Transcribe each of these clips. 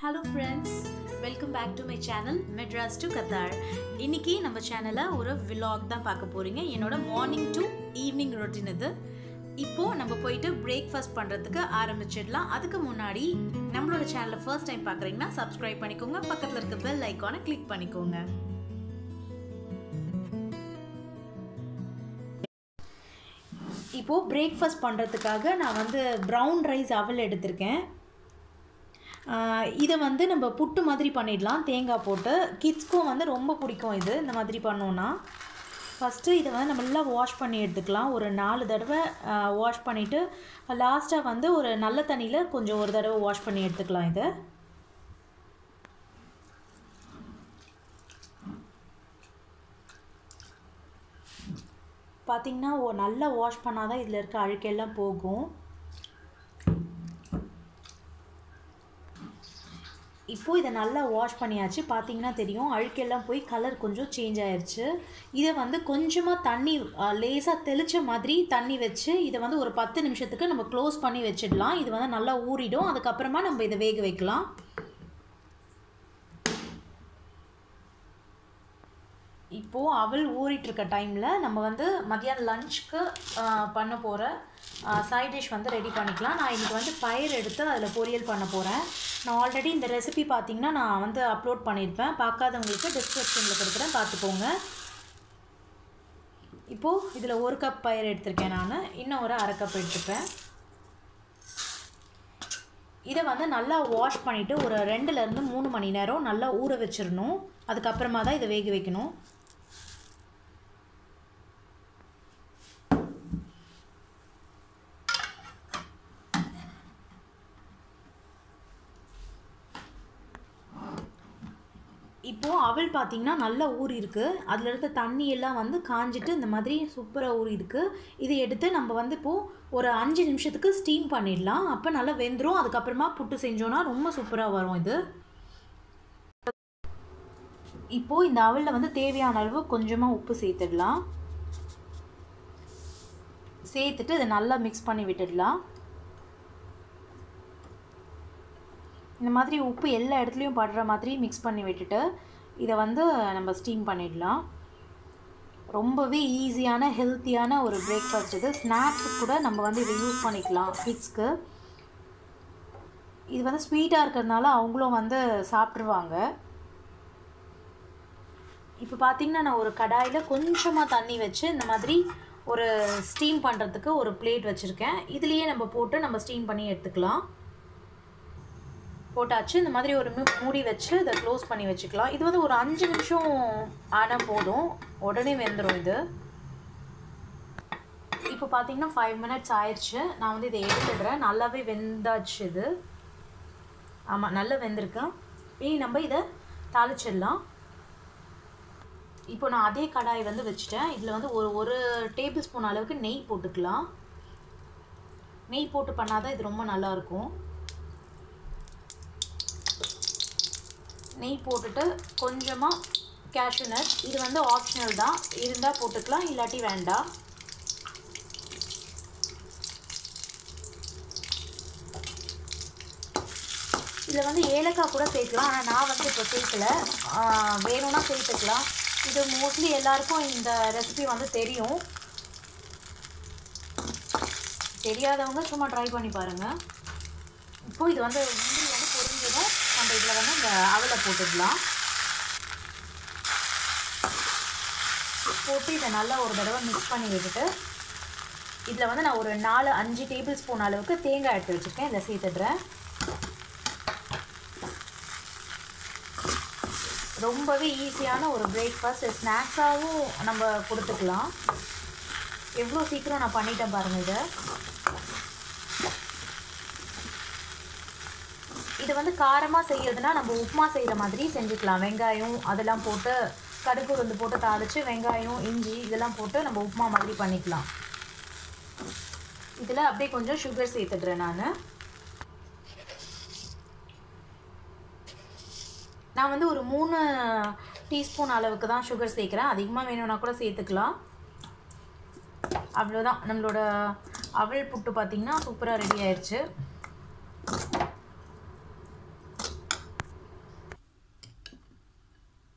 hello friends welcome back to my channel Madras to Qatar இன்னைக்கு நம்ம சேனலில் ஒரு விலாக் தான் பார்க்க போகிறீங்க என்னோட மார்னிங் டு ஈவினிங் ரொட்டீன் இது இப்போது நம்ம போயிட்டு பிரேக்ஃபாஸ்ட் பண்ணுறதுக்கு ஆரம்பிச்சிடலாம் அதுக்கு முன்னாடி நம்மளோட சேனலை ஃபர்ஸ்ட் டைம் பார்க்குறீங்கன்னா சப்ஸ்கிரைப் பண்ணிக்கோங்க பக்கத்தில் இருக்க பெல் ஐக்கானை கிளிக் பண்ணிக்கோங்க இப்போது பிரேக்ஃபாஸ்ட் பண்ணுறதுக்காக நான் வந்து ப்ரௌன் ரைஸ் அவல் எடுத்திருக்கேன் இதை வந்து நம்ம புட்டு மாதிரி பண்ணிடலாம் தேங்காய் போட்டு கிட்ஸ்க்கும் வந்து ரொம்ப பிடிக்கும் இது இந்த மாதிரி பண்ணோன்னா ஃபஸ்ட்டு இதை வந்து நம்ம நல்லா வாஷ் பண்ணி எடுத்துக்கலாம் ஒரு நாலு தடவை வாஷ் பண்ணிவிட்டு லாஸ்ட்டாக வந்து ஒரு நல்ல தண்ணியில் கொஞ்சம் ஒரு தடவை வாஷ் பண்ணி எடுத்துக்கலாம் இதை பார்த்திங்கன்னா ஓ நல்லா வாஷ் பண்ணால் தான் இதில் இருக்க அழுக்கெல்லாம் போகும் இப்போது இதை நல்லா வாஷ் பண்ணியாச்சு பார்த்தீங்கன்னா தெரியும் அழுக்கெல்லாம் போய் கலர் கொஞ்சம் சேஞ்ச் ஆயிடுச்சு இதை வந்து கொஞ்சமாக தண்ணி லேசாக தெளித்த மாதிரி தண்ணி வச்சு இதை வந்து ஒரு பத்து நிமிஷத்துக்கு நம்ம க்ளோஸ் பண்ணி வச்சிடலாம் இது வந்து நல்லா ஊறிடும் அதுக்கப்புறமா நம்ம இதை வேக வைக்கலாம் இப்போது அவள் ஊறிட்டுருக்க டைமில் நம்ம வந்து மதியானம் லஞ்சுக்கு பண்ண போகிற சைட் டிஷ் வந்து ரெடி பண்ணிக்கலாம் நான் இன்றைக்கி வந்து பயிர் எடுத்து அதில் பொரியல் பண்ண போகிறேன் நான் ஆல்ரெடி இந்த ரெசிபி பார்த்திங்கன்னா நான் வந்து அப்லோட் பண்ணியிருப்பேன் பார்க்காதவங்களுக்கு டிஸ்கிரிப்ஷனில் கொடுக்குறேன் பார்த்துக்கோங்க இப்போது இதில் ஒரு கப் பயிர் எடுத்திருக்கேன் நான் இன்னும் ஒரு அரை கப் எடுத்துப்பேன் இதை வந்து நல்லா வாஷ் பண்ணிவிட்டு ஒரு ரெண்டுலேருந்து மூணு மணி நேரம் நல்லா ஊற வச்சிடணும் அதுக்கப்புறமா தான் இதை வேக வைக்கணும் இப்போது அவள் பார்த்திங்கன்னா நல்லா ஊறி இருக்குது அதில் இருக்க தண்ணி எல்லாம் வந்து காஞ்சிட்டு இந்த மாதிரி சூப்பராக ஊறி இருக்குது இதை எடுத்து நம்ம வந்து இப்போது ஒரு அஞ்சு நிமிஷத்துக்கு ஸ்டீம் பண்ணிடலாம் அப்போ நல்லா வெந்துடும் அதுக்கப்புறமா புட்டு செஞ்சோன்னா ரொம்ப சூப்பராக வரும் இது இப்போது இந்த அவலில் வந்து தேவையான அளவு கொஞ்சமாக உப்பு சேர்த்துடலாம் சேர்த்துட்டு இதை நல்லா மிக்ஸ் பண்ணி விட்டுடலாம் இந்த மாதிரி உப்பு எல்லா இடத்துலையும் படுற மாதிரி மிக்ஸ் பண்ணி விட்டுட்டு இதை வந்து நம்ம ஸ்டீம் பண்ணிடலாம் ரொம்பவே ஈஸியான ஹெல்த்தியான ஒரு பிரேக்ஃபாஸ்ட் இது ஸ்நாக்ஸுக்கு கூட நம்ம வந்து இதை யூஸ் பண்ணிக்கலாம் கிட்ஸ்க்கு இது வந்து ஸ்வீட்டாக இருக்கிறதுனால அவங்களும் வந்து சாப்பிட்ருவாங்க இப்போ பார்த்திங்கன்னா நான் ஒரு கடாயில் கொஞ்சமாக தண்ணி வச்சு இந்த மாதிரி ஒரு ஸ்டீம் பண்ணுறதுக்கு ஒரு பிளேட் வச்சுருக்கேன் இதுலேயே நம்ம போட்டு நம்ம ஸ்டீம் பண்ணி எடுத்துக்கலாம் போட்டாச்சு இந்த மாதிரி ஒரு மூடி வச்சு இதை க்ளோஸ் பண்ணி வச்சுக்கலாம் இது வந்து ஒரு அஞ்சு நிமிஷம் ஆனால் போதும் உடனே வெந்துடும் இது இப்போ பார்த்தீங்கன்னா ஃபைவ் மினிட்ஸ் ஆயிடுச்சு நான் வந்து இதை எடுத்துடுறேன் நல்லாவே வெந்தாச்சு இது ஆமாம் நல்லா வெந்திருக்கேன் இனி நம்ம இதை தாளிச்சிடலாம் இப்போ நான் அதே கடாய் வந்து வச்சுட்டேன் இதில் வந்து ஒரு ஒரு டேபிள் ஸ்பூன் அளவுக்கு நெய் போட்டுக்கலாம் நெய் போட்டு பண்ணால் தான் இது ரொம்ப நல்லாயிருக்கும் நெய் போட்டுட்டு கொஞ்சமாக கேஷ்யூ நட் இது வந்து ஆப்ஷனல் தான் இருந்தால் போட்டுக்கலாம் இல்லாட்டி வேண்டாம் இதில் வந்து ஏலக்காய் கூட சேர்க்கலாம் ஆனால் நான் வந்து இப்போ சேர்க்கல வேணும்னா சேர்த்துக்கலாம் இது மோஸ்ட்லி எல்லாருக்கும் இந்த ரெசிபி வந்து தெரியும் தெரியாதவங்க சும்மா ட்ரை பண்ணி பாருங்கள் இப்போது இது வந்து முந்திரி வந்து பொரிஞ்சதும் நம்ம இதில் வந்து இந்த அவலை போட்டுடலாம் போட்டு இதை நல்லா ஒரு தடவை மிக்ஸ் பண்ணி விட்டுட்டு இதில் வந்து நான் ஒரு நாலு அஞ்சு டேபிள் ஸ்பூன் அளவுக்கு தேங்காய் எடுத்து வச்சுருக்கேன் இதில் சேர்த்துடுறேன் ரொம்பவே ஈஸியான ஒரு பிரேக்ஃபாஸ்ட் ஸ்நாக்ஸாகவும் நம்ம கொடுத்துக்கலாம் எவ்வளோ சீக்கிரம் நான் பண்ணிட்டேன் பாருங்கள் இதை இது வந்து காரமாக செய்யறதுனா நம்ம உப்புமா செய்கிற மாதிரி செஞ்சுக்கலாம் வெங்காயம் அதெல்லாம் போட்டு கடுகு உளுந்து போட்டு தாளித்து வெங்காயம் இஞ்சி இதெல்லாம் போட்டு நம்ம உப்புமா மாதிரி பண்ணிக்கலாம் இதில் அப்படியே கொஞ்சம் சுகர் சேர்த்துடுறேன் நான் நான் வந்து ஒரு மூணு டீஸ்பூன் அளவுக்கு தான் சுகர் சேர்க்குறேன் அதிகமாக வேணும்னா கூட சேர்த்துக்கலாம் அவ்வளோதான் நம்மளோட அவல் புட்டு பார்த்திங்கன்னா சூப்பராக ரெடி ஆயிடுச்சு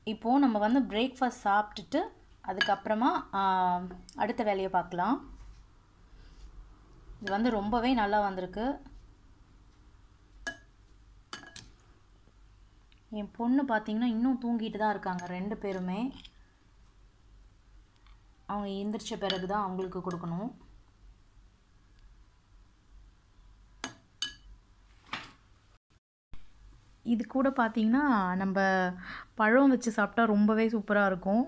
இப்போது நம்ம வந்து பிரேக்ஃபாஸ்ட் சாப்பிட்டுட்டு அதுக்கப்புறமா ஆஹ், அடுத்த வேலையை பார்க்கலாம் இது வந்து ரொம்பவே நல்லா வந்திருக்கு என் பொண்ணு பார்த்தீங்கன்னா இன்னும் தூங்கிட்டு தான் இருக்காங்க ரெண்டு பேருமே அவங்க எந்திரிச்ச பிறகு தான் அவங்களுக்கு கொடுக்கணும் இது கூட பார்த்தீங்கன்னா நம்ம பழம் வச்சு சாப்பிட்டா ரொம்பவே சூப்பராக இருக்கும்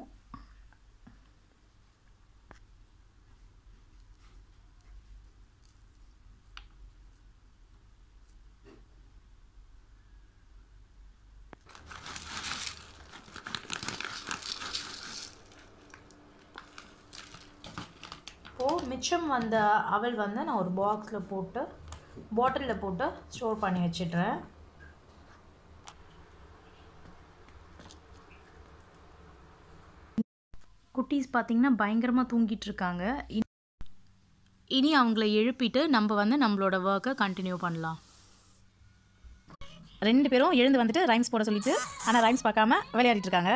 இப்போது மிச்சம் வந்த அவல் வந்து நான் ஒரு பாக்ஸில் போட்டு பாட்டிலில் போட்டு ஸ்டோர் பண்ணி வச்சிடுறேன் குட்டீஸ் பார்த்தீங்கன்னா பயங்கரமாக தூங்கிட்டு இருக்காங்க இனி- இனி அவங்கள எழுப்பிட்டு நம்ம வந்து நம்மளோட ஒர்க்கை கண்டினியூ பண்ணலாம் ரெண்டு பேரும் எழுந்து வந்துட்டு ரைம்ஸ் போட சொல்லிட்டு ஆனால் ரைம்ஸ் பார்க்காம விளையாடிட்டு இருக்காங்க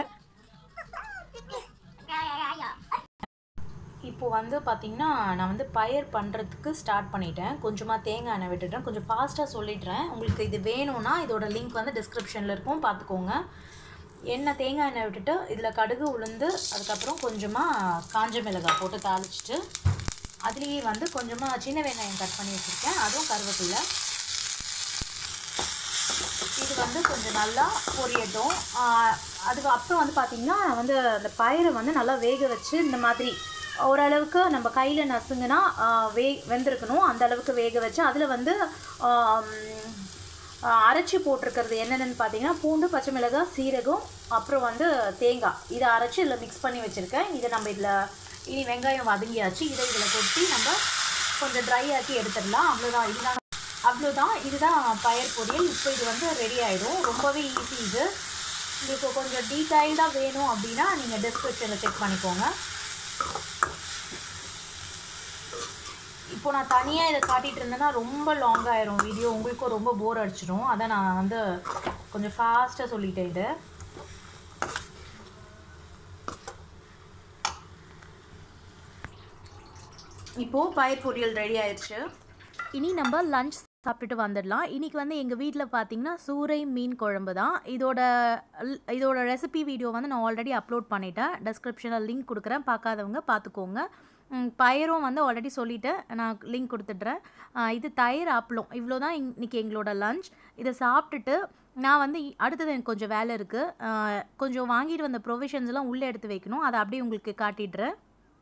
இப்போ வந்து பார்த்தீங்கன்னா நான் வந்து பயிர் பண்ணுறதுக்கு ஸ்டார்ட் பண்ணிட்டேன் கொஞ்சமாக தேங்காய் எண்ணெய் விட்டுட்டேன் கொஞ்சம் ஃபாஸ்ட்டாக சொல்லிடுறேன் உங்களுக்கு இது வேணும்னா இதோட லிங்க் வந்து டிஸ்கிரிப்ஷனில் இருக்கும் பார்த்துக்கோங்க எண்ணெய் தேங்காய் எண்ணெய் விட்டுட்டு இதில் கடுகு உளுந்து அதுக்கப்புறம் கொஞ்சமாக காஞ்ச மிளகாய் போட்டு தாளிச்சிட்டு அதுலேயே வந்து கொஞ்சமாக சின்ன வெங்காயம் கட் பண்ணி வச்சுருக்கேன் அதுவும் கருவேப்பில்லை இது வந்து கொஞ்சம் நல்லா பொரியட்டும் ஆஹ் அதுக்கு அப்புறம் வந்து பார்த்திங்கன்னா வந்து அந்த பயிரை வந்து நல்லா வேக வச்சு இந்த மாதிரி ஓரளவுக்கு நம்ம கையில் நசுங்குனா ஆஹ் வே வெந்திருக்கணும் அந்த அளவுக்கு வேக வச்சு அதில் வந்து ஆம், ஆஹ் அரைச்சி போட்டிருக்கிறது என்னென்னு பார்த்தீங்கன்னா பூண்டு பச்சை மிளகாய் சீரகம் அப்புறம் வந்து தேங்காய் இதை அரைச்சி இதில் மிக்ஸ் பண்ணி வச்சுருக்கேன் இதை நம்ம இதில் இனி வெங்காயம் வதங்கியாச்சு இதை இதில் கொட்டி நம்ம கொஞ்சம் ட்ரை ஆக்கி எடுத்துடலாம் அவ்வளோதான் இதுதான் அவ்வளோதான் இதுதான் பயர் பொரியல் இப்போ இது வந்து ரெடி ஆகிடும் ரொம்பவே ஈஸி இது உங்களுக்கு கொஞ்சம் டீட்டெயில்டாக வேணும் அப்படின்னா நீங்கள் டிஸ்கிரிப்ஷனில் செக் பண்ணிக்கோங்க இப்போ நான் தனியாக இதை காட்டிகிட்டு இருந்தேன்னா ரொம்ப லாங் ஆயிரும் வீடியோ உங்களுக்கும் ரொம்ப போர் அடிச்சிடும் அதான் நான் வந்து கொஞ்சம் ஃபாஸ்ட்டாக சொல்லிட்டேன் இது இப்போது பயிர் பொரியல் ரெடி ஆயிடுச்சு இனி நம்ம லஞ்ச் சாப்பிட்டுட்டு வந்துடலாம் இன்றைக்கி வந்து எங்கள் வீட்டில் பார்த்தீங்கன்னா சூறை மீன் குழம்பு தான் இதோட ல்- இதோட ரெசிபி வீடியோ வந்து நான் ஆல்ரெடி அப்லோட் பண்ணிட்டேன் டிஸ்கிரிப்ஷனில் லிங்க் கொடுக்குறேன் பார்க்காதவங்க பார்த்துக்கோங்க ம், பயிரும் வந்து ஆல்ரெடி சொல்லிட்டேன் நான் லிங்க் கொடுத்துட்றேன் ஆ, இது தயிர் அப்பளம் இவ்வளோ தான் இன்றைக்கி எங்களோட லஞ்ச் இதை சாப்பிட்டுட்டு நான் வந்து இ- அடுத்தது எனக்கு கொஞ்சம் வேலை இருக்குது கொஞ்சம் வாங்கிட்டு வந்த ப்ரொவிஷன்ஸ் எல்லாம் உள்ளே எடுத்து வைக்கணும் அதை அப்படியே உங்களுக்கு காட்டிடுறேன்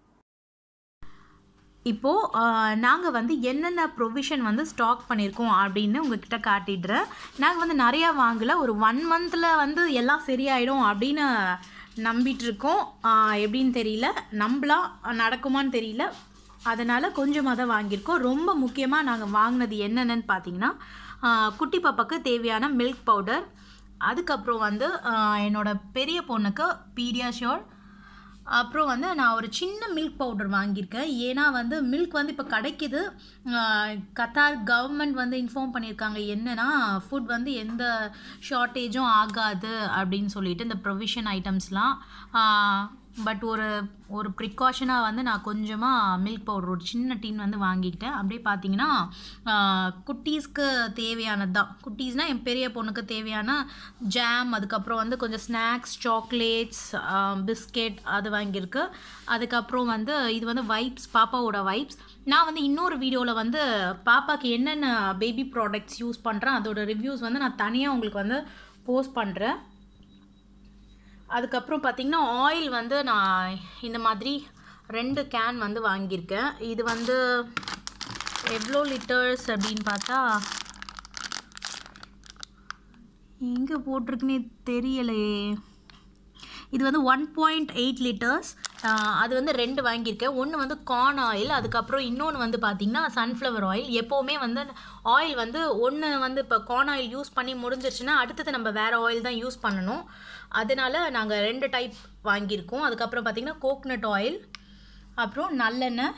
இப்போது நாங்கள் வந்து என்னென்ன ப்ரொவிஷன் வந்து ஸ்டாக் பண்ணியிருக்கோம் அப்படின்னு உங்ககிட்ட காட்டிடுறேன் நாங்கள் வந்து நிறையா வாங்கலை ஒரு ஒன் மந்தில் வந்து எல்லாம் சரியாயிடும் அப்படின்னு நம்பிட்டு இருக்கோம் ஆஹ் எப்படின்னு தெரியல நம்பலாம் நடக்குமான்னு தெரியல அதனால் கொஞ்சமாக தான் வாங்கியிருக்கோம் ரொம்ப முக்கியமாக நாங்கள் வாங்கினது என்னென்னு பார்த்தீங்கன்னா ஆஹ் குட்டி பாப்பாக்கு தேவையான மில்க் பவுடர் அதுக்கப்புறம் வந்து ஆஹ் என்னோட பெரிய பொண்ணுக்கு பீடியாஷோர் அப்புறம் வந்து நான் ஒரு சின்ன மில்க் பவுடர் வாங்கியிருக்கேன் ஏன்னா வந்து மில்க் வந்து இப்போ கிடைக்குது ஆஹ் கத்தார் கவர்மெண்ட் வந்து இன்ஃபார்ம் பண்ணியிருக்காங்க என்னன்னா ஃபுட் வந்து எந்த ஷார்ட்டேஜும் ஆகாது அப்படின்னு சொல்லிட்டு இந்த ப்ரொவிஷன் ஐட்டம்ஸ்லாம் பட் ஒரு ஒரு ப்ரிகாஷனாக வந்து நான் கொஞ்சமாக மில்க் பவுடர் ஒரு சின்ன டின் வந்து வாங்கிக்கிட்டேன் அப்படியே பார்த்தீங்கன்னா ஆஹ் குட்டீஸ்க்கு தேவையானது தான் குட்டீஸ்னால் என் பெரிய பொண்ணுக்கு தேவையான ஜாம் அதுக்கப்புறம் வந்து கொஞ்சம் ஸ்நாக்ஸ் சாக்லேட்ஸ் பிஸ்கெட் அது வாங்கியிருக்கு அதுக்கப்புறம் வந்து இது வந்து வைப்ஸ் பாப்பாவோட வைப்ஸ் நான் வந்து இன்னொரு வீடியோவில் வந்து பாப்பாக்கு என்னென்ன பேபி ப்ராடக்ட்ஸ் யூஸ் பண்ணுறேன் அதோட ரிவ்யூஸ் வந்து நான் தனியாக உங்களுக்கு வந்து போஸ்ட் பண்ணுறேன் அதுக்கப்புறம் பார்த்திங்கன்னா ஆயில் வந்து நான் இந்த மாதிரி ரெண்டு கேன் வந்து வாங்கியிருக்கேன் இது வந்து எவ்வளோ லிட்டர்ஸ் அப்படின்னு பார்த்தா எங்கே போட்டிருக்குன்னே தெரியலையே இது வந்து ஒன் பாயிண்ட் எயிட் லிட்டர்ஸ் அது வந்து ரெண்டு வாங்கியிருக்கேன் ஒன்று வந்து கார்ன் ஆயில் அதுக்கப்புறம் இன்னொன்று வந்து பார்த்திங்கன்னா சன்ஃப்ளவர் ஆயில் எப்போவுமே வந்து ஆயில் வந்து ஒன்று வந்து இப்போ கார்ன் ஆயில் யூஸ் பண்ணி முடிஞ்சிருச்சுன்னா அடுத்தது நம்ம வேறு ஆயில் தான் யூஸ் பண்ணணும் அதனால நாங்கள் ரெண்டு டைப் வாங்கியிருக்கோம் அதுக்கப்புறம் பார்த்திங்கன்னா கோக்னட் ஆயில் அப்புறம் நல்லெண்ணெய்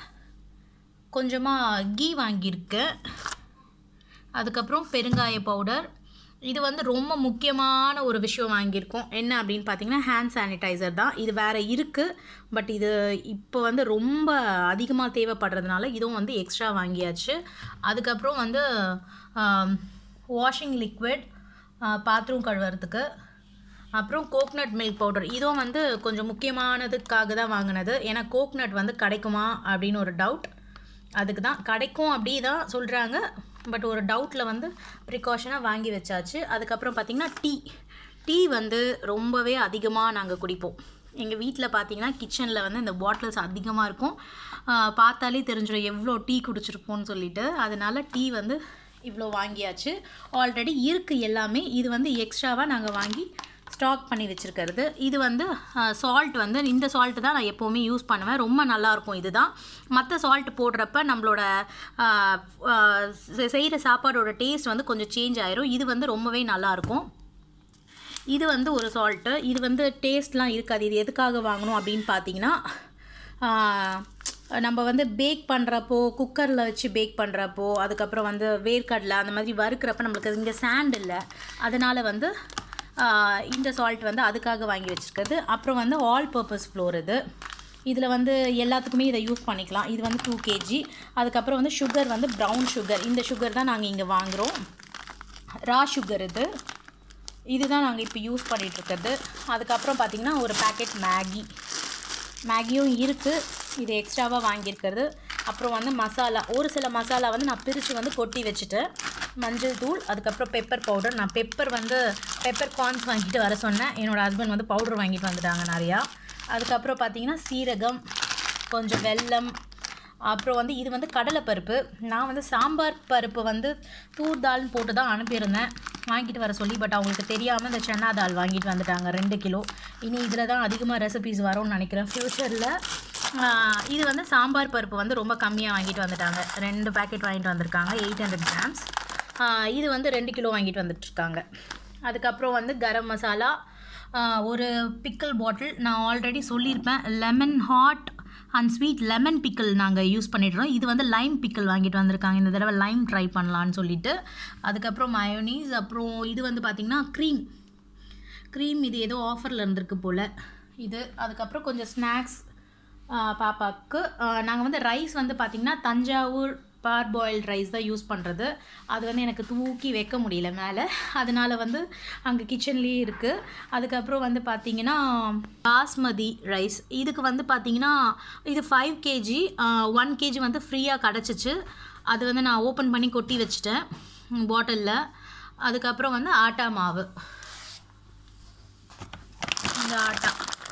கொஞ்சமாக கீ வாங்கியிருக்கேன் அதுக்கப்புறம் பெருங்காய பவுடர் இது வந்து ரொம்ப முக்கியமான ஒரு விஷயம் வாங்கியிருக்கோம் என்ன அப்படின்னு பார்த்தீங்கன்னா ஹேண்ட் சானிடைசர் தான் இது வேறு இருக்குது பட் இது இப்போ வந்து ரொம்ப அதிகமாக தேவைப்படுறதுனால இதுவும் வந்து எக்ஸ்ட்ரா வாங்கியாச்சு அதுக்கப்புறம் வந்து வாஷிங் லிக்விட் பாத்ரூம் கழுவுறதுக்கு அப்புறம் கோக்னட் மில்க் பவுடர் இதுவும் வந்து கொஞ்சம் முக்கியமானதுக்காக தான் வாங்கினது ஏன்னா கோக்னட் வந்து கிடைக்குமா அப்படின்னு ஒரு டவுட் அதுக்கு தான் கிடைக்கும் அப்படி தான் சொல்கிறாங்க பட் ஒரு டவுட்டில் வந்து ப்ரிகாஷனாக வாங்கி வச்சாச்சு அதுக்கப்புறம் பார்த்திங்கன்னா டீ டீ வந்து ரொம்பவே அதிகமாக நாங்கள் குடிப்போம் எங்கள் வீட்டில் பார்த்தீங்கன்னா கிச்சனில் வந்து இந்த பாட்டில்ஸ் அதிகமாக இருக்கும் ஆஹ் பார்த்தாலே தெரிஞ்சிடும் எவ்வளோ டீ குடிச்சிருப்போம்னு சொல்லிட்டு அதனால டீ வந்து இவ்வளோ வாங்கியாச்சு ஆல்ரெடி இருக்குது எல்லாமே இது வந்து எக்ஸ்ட்ராவாக நாங்கள் வாங்கி ஸ்டாக் பண்ணி வச்சுருக்கிறது இது வந்து சால்ட் வந்து இந்த சால்ட்டு தான் நான் எப்போவுமே யூஸ் பண்ணுவேன் ரொம்ப நல்லாயிருக்கும் இதுதான் மற்ற சால்ட் போடுறப்ப நம்மளோட செய்கிற சாப்பாடோட டேஸ்ட் வந்து கொஞ்சம் சேஞ்ச் ஆயிரும் இது வந்து ரொம்பவே நல்லாயிருக்கும் இது வந்து ஒரு சால்ட்டு இது வந்து டேஸ்ட்லாம் இருக்காது இது எதுக்காக வாங்கணும் அப்படின்னு பார்த்தீங்கன்னா ஆஹ், நம்ம வந்து பேக் பண்ணுறப்போ குக்கரில் வச்சு பேக் பண்ணுறப்போ அதுக்கப்புறம் வந்து வேர்க்கடலை அந்த மாதிரி வறுக்கிறப்ப நம்மளுக்கு இங்கே சாண்ட் இல்லை அதனால் வந்து ஆஹ், இந்த சால்ட் வந்து அதுக்காக வாங்கி வச்சுருக்கிறது அப்புறம் வந்து ஆல் பர்பஸ் ஃப்ளோர் இது இதில் வந்து எல்லாத்துக்குமே இதை யூஸ் பண்ணிக்கலாம் இது வந்து டூ கேஜி அதுக்கப்புறம் வந்து சுகர் வந்து ப்ரௌன் சுகர் இந்த சுகர் தான் நாங்கள் இங்கே வாங்குகிறோம் ரா சுகர் இது இதுதான் நாங்கள் இப்போ யூஸ் பண்ணிட்டு இருக்கிறது அதுக்கப்புறம் பார்த்திங்கன்னா ஒரு பேக்கெட் மேகி மேகியும் இருக்குது இது எக்ஸ்ட்ராவாக வாங்கியிருக்கிறது அப்புறம் வந்து மசாலா ஒரு சில மசாலா வந்து நான் பிரித்து வந்து கொட்டி வச்சுட்டேன் மஞ்சள் தூள் அதுக்கப்புறம் பெப்பர் பவுடர் நான் பெப்பர் வந்து பெப்பர் கார்ன்ஸ் வாங்கிட்டு வர சொன்னேன் என்னோடய ஹஸ்பண்ட் வந்து பவுடர் வாங்கிட்டு வந்துட்டாங்க நிறையா அதுக்கப்புறம் பார்த்தீங்கன்னா சீரகம் கொஞ்சம் வெல்லம் அப்புறம் வந்து இது வந்து கடலைப்பருப்பு நான் வந்து சாம்பார் பருப்பு வந்து தூர் தால்னு போட்டு தான் அனுப்பியிருந்தேன் வாங்கிட்டு வர சொல்லி பட் அவங்களுக்கு தெரியாமல் இந்த சன்னா தால் வாங்கிட்டு வந்துட்டாங்க ரெண்டு கிலோ இனி இதில் தான் அதிகமாக ரெசிபீஸ் வரும்னு நினைக்கிறேன் ஃப்யூச்சரில் இது வந்து சாம்பார் பருப்பு வந்து ரொம்ப கம்மியாக வாங்கிட்டு வந்துட்டாங்க ரெண்டு பேக்கெட் வாங்கிட்டு வந்திருக்காங்க எயிட் ஹண்ட்ரட் கிராம்ஸ் இது வந்து ரெண்டு கிலோ வாங்கிட்டு வந்துட்டுருக்காங்க அதுக்கப்புறம் வந்து கரம் மசாலா ஆஹ் ஒரு பிக்கிள் பாட்டில் நான் ஆல்ரெடி சொல்லியிருப்பேன் lemon hot and sweet lemon pickle நாங்கள் யூஸ் பண்ணிடுறோம் இது வந்து லைம் பிக்கிள் வாங்கிட்டு வந்திருக்காங்க இந்த தடவை லைம் ட்ரை பண்ணலான்னு சொல்லிட்டு அதுக்கப்புறம் மயோனீஸ் அப்புறம் இது வந்து பார்த்திங்கன்னா க்ரீம் க்ரீம் இது ஏதோ ஆஃபரில் இருந்திருக்கு போல் இது அதுக்கப்புறம் கொஞ்சம் ஸ்நாக்ஸ் பாப்பாவுக்கு நாங்கள் வந்து ரைஸ் வந்து பார்த்திங்கன்னா தஞ்சாவூர் பார் பாயில்ட் ரைஸ் தான் யூஸ் பண்ணுறது அது வந்து எனக்கு தூக்கி வைக்க முடியல மேலே அதனால வந்து அங்கே கிச்சன்லேயே இருக்குது அதுக்கப்புறம் வந்து பார்த்திங்கன்னா பாஸ்மதி ரைஸ் இதுக்கு வந்து பார்த்திங்கன்னா இது ஃபைவ் கேஜி ஒன் கேஜி வந்து ஃப்ரீயாக கிடச்சிச்சு அது வந்து நான் ஓப்பன் பண்ணி கொட்டி வச்சுட்டேன் பாட்டிலில் அதுக்கப்புறம் வந்து ஆட்டா மாவு இந்த ஆட்டா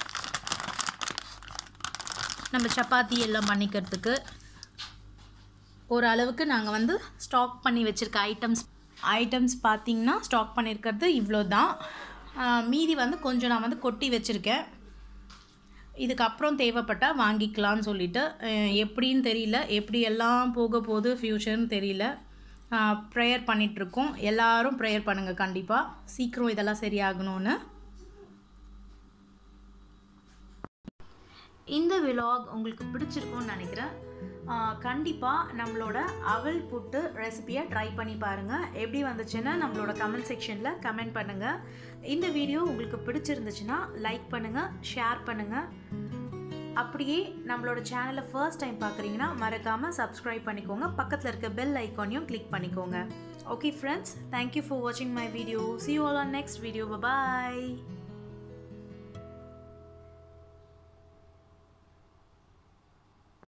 நம்ம சப்பாத்தி எல்லாம் பண்ணிக்கிறதுக்கு ஒரு அளவுக்கு நாங்கள் வந்து ஸ்டாக் பண்ணி வச்சுருக்க ஐட்டம்ஸ் ஐட்டம்ஸ் பார்த்திங்கன்னா ஸ்டாக் பண்ணியிருக்கிறது இவ்வளோ தான் மீதி வந்து கொஞ்சம் நான் வந்து கொட்டி வச்சுருக்கேன் இதுக்கப்புறம் தேவைப்பட்டால் வாங்கிக்கலாம்னு சொல்லிட்டு அஹ், எப்படின்னு தெரியல எப்படி எல்லாம் போக போகுது ஃப்யூச்சர்னு தெரியல ப்ரேயர் பண்ணிகிட்ருக்கோம் எல்லாரும் ப்ரேயர் பண்ணுங்கள் கண்டிப்பாக சீக்கிரம் இதெல்லாம் சரியாகணும்னு இந்த விலாக் உங்களுக்கு பிடிச்சிருக்கும்னு நினைக்கிறேன் கண்டிப்பாக நம்மளோட அவல் புட்டு ரெசிபியை ட்ரை பண்ணி பாருங்கள் எப்படி வந்துச்சுன்னு நம்மளோட கமெண்ட் செக்ஷனில் கமெண்ட் பண்ணுங்கள் இந்த வீடியோ உங்களுக்கு பிடிச்சிருந்துச்சுன்னா லைக் பண்ணுங்கள் ஷேர் பண்ணுங்கள் அப்படியே நம்மளோட சேனலை ஃபர்ஸ்ட் டைம் பார்க்குறீங்கன்னா மறக்காமல் சப்ஸ்கிரைப் பண்ணிக்கோங்க பக்கத்தில் இருக்க பெல் ஐக்கானையும் கிளிக் பண்ணிக்கோங்க ஓகே ஃப்ரெண்ட்ஸ் தேங்க்யூ ஃபார் வாட்சிங் my video see you all on next video bye bye